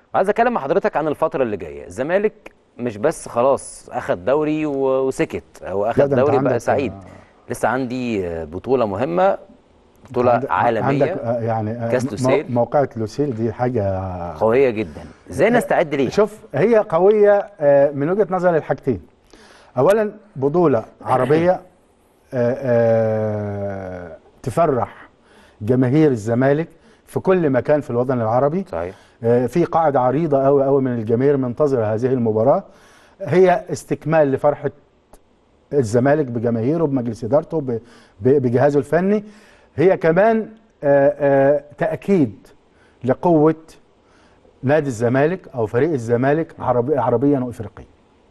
عايز اتكلم مع حضرتك عن الفتره اللي جايه الزمالك مش بس خلاص اخد دوري و- وسكت او لا، اخد ده أنت دوري عندك، بقى سعيد آه، لسه عندي آه، بطوله مهمه بطوله عندك- عالميه عندك آه، يعني آه، كاس مو- لوسيل. موقعة لوسيل دي حاجة قويه جدا ازاي نستعد ليه شوف هي قوية آه، من وجهة نظر الحاجتين أولا بطولة عربية آه، آه، تفرح جماهير الزمالك في كل مكان في الوطن العربي صحيح آه، في قاعدة عريضة قوي قوي من الجماهير منتظرة هذه المباراة هي استكمال لفرحة الزمالك بجماهيره بمجلس إدارته ب- ب- بجهازه الفني هي كمان آه، آه، تأكيد لقوة نادي الزمالك أو فريق الزمالك عربي عربيا وإفريقيا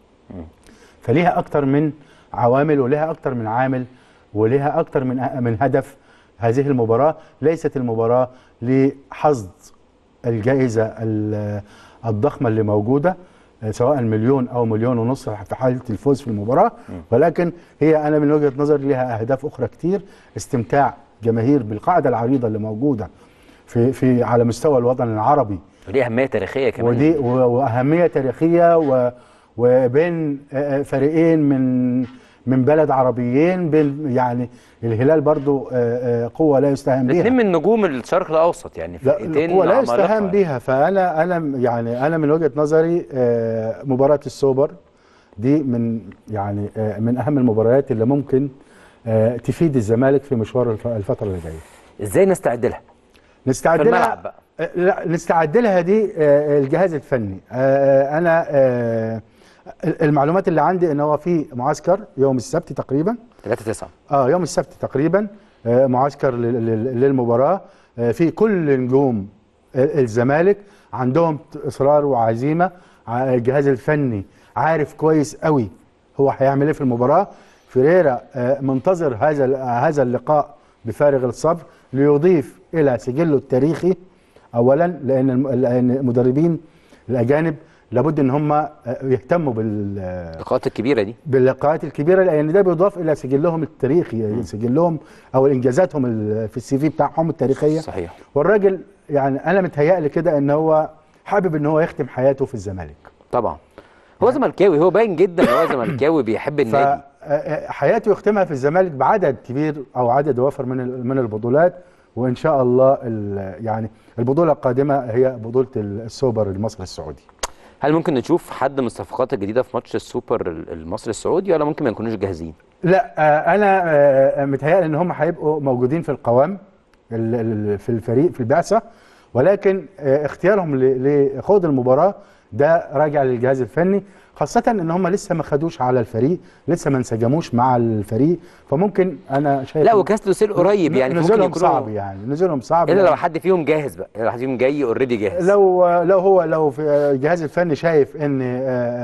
فليها أكتر من عوامل ولها أكتر من عامل ولها أكتر من من هدف هذه المباراة ليست المباراة لحصد الجائزة ال- الضخمة اللي موجودة آه، سواء مليون أو مليون ونص في حالة الفوز في المباراة ولكن هي أنا من وجهة نظري لها أهداف أخرى كتير استمتاع جماهير بالقاعدة العريضة اللي موجودة في في على مستوى الوطن العربي ودي اهميه تاريخيه كمان ودي و- واهميه تاريخيه و وبين آه، آه، فريقين من من بلد عربيين بين يعني الهلال برضو آه، آه، قوه لا يستهان بها الاثنين من نجوم الشرق الاوسط يعني لا فرقتين القوه لا عمالقة يستهان يعني. بها فانا انا يعني انا من وجهه نظري آه، مباراه السوبر دي من يعني آه، من اهم المباريات اللي ممكن آه، تفيد الزمالك في مشوار الف- الفتره اللي جايه ازاي نستعد لها نستعد في لها الملعب بقى آه، لا نستعد لها دي آه، الجهاز الفني آه، انا آه، المعلومات اللي عندي ان هو في معسكر يوم السبت تقريبا 3 9 اه يوم السبت تقريبا آه، معسكر لل- لل- للمباراه آه، في كل نجوم ال- الزمالك عندهم اصرار وعزيمه ع- الجهاز الفني عارف كويس قوي هو هيعمل ايه في المباراه فيريرا آه، منتظر هذا ال- هذا اللقاء بفارغ الصبر ليضيف الى سجله التاريخي اولا لان الم- لان المدربين الاجانب لابد ان هم آه، يهتموا بال آه، اللقاءات الكبيره دي باللقاءات الكبيره لان ده بيضاف الى سجلهم التاريخي سجلهم او انجازاتهم ال- في السي في بتاعهم التاريخيه صحيح والراجل يعني انا متهيألي كده ان هو حابب ان هو يختم حياته في الزمالك طبعا هو زملكاوي هو باين جدا ان هو زملكاوي بيحب النادي فحياته يختمها في الزمالك بعدد كبير او عدد وافر من ال- من البطولات وان شاء الله ال- يعني البطوله القادمه هي بطوله السوبر المصري السعودي هل ممكن نشوف حد من الصفقات الجديده في ماتش السوبر المصري السعودي ولا ممكن ما يكونوش جاهزين لا آه، انا آه، متهيألي ان هم هيبقوا موجودين في القوام ال- ال- في الفريق في البعثه ولكن آه، اختيارهم ل- لخوض المباراه ده راجع للجهاز الفني خاصة ان هم لسه ما خدوش على الفريق لسه ما انسجموش مع الفريق فممكن انا شايف لا إن- وكاس لوسيل قريب يعني ممكن نزولهم يكونوا صعب يعني نزولهم صعب الا لو يعني حد فيهم جاهز بقى الا لو حد فيهم جاي اوريدي جاهز لو لو هو لو في الجهاز الفني شايف ان آه،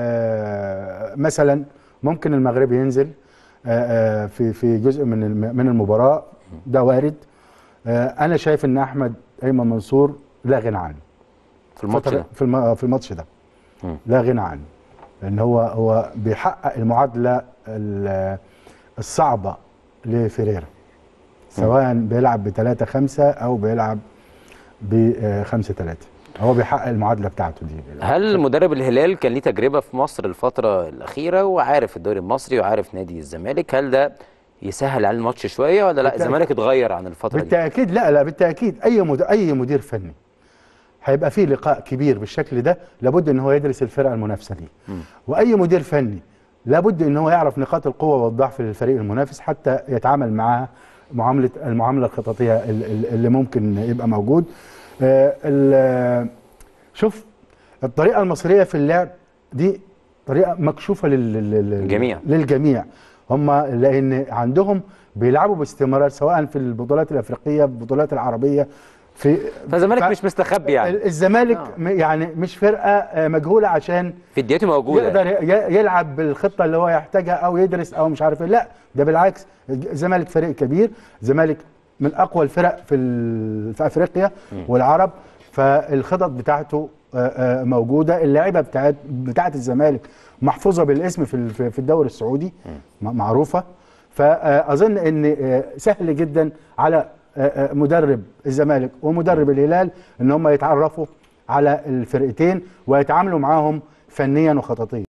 آه، مثلا ممكن المغرب ينزل آه، آه، في في جزء من الم- من المباراه ده وارد آه، انا شايف ان احمد ايمن منصور لا غنى عنه في الماتش فترة- ده في الم- في الماتش ده مم. لا غنى عنه لان هو هو بيحقق المعادله ال- الصعبه لفيريرا سواء بيلعب ب 3 5 او بيلعب ب 5 3 هو بيحقق المعادله بتاعته دي هل مدرب الهلال كان ليه تجربه في مصر الفتره الاخيره وعارف الدوري المصري وعارف نادي الزمالك هل ده يسهل على الماتش شويه ولا لا بالتأكيد. الزمالك اتغير عن الفتره دي بالتاكيد لا لا بالتاكيد اي مدير اي مدير فني هيبقى فيه لقاء كبير بالشكل ده لابد ان هو يدرس الفرقه المنافسه ليه واي مدير فني لابد ان هو يعرف نقاط القوه والضعف للفريق المنافس حتى يتعامل معها معامله المعامله الخططيه ال- ال- اللي ممكن يبقى موجود آه، ال- شوف الطريقه المصريه في اللعب دي طريقه مكشوفه لل- لل- لل- الجميع. للجميع هم لان عندهم بيلعبوا باستمرار سواء في البطولات الافريقيه البطولات العربيه في فالزمالك ف- مش مستخبي يعني ال- الزمالك آه. م- يعني مش فرقه آه، مجهوله عشان في الدياتي موجوده يقدر ي- يلعب بالخطه اللي هو يحتاجها او يدرس او مش عارف ايه لا ده بالعكس الزمالك فريق كبير الزمالك من اقوى الفرق في ال- في افريقيا والعرب فالخطط بتاعته آه، آه، موجوده اللعيبه بتاعت بتاعت الزمالك محفوظه بالاسم في ال- في في الدوري السعودي م- معروفه فاظن ان آه، سهل جدا على آه، آه، مدرب الزمالك ومدرب الهلال ان هم يتعرفوا على الفرقتين ويتعاملوا معاهم فنيا وخططيا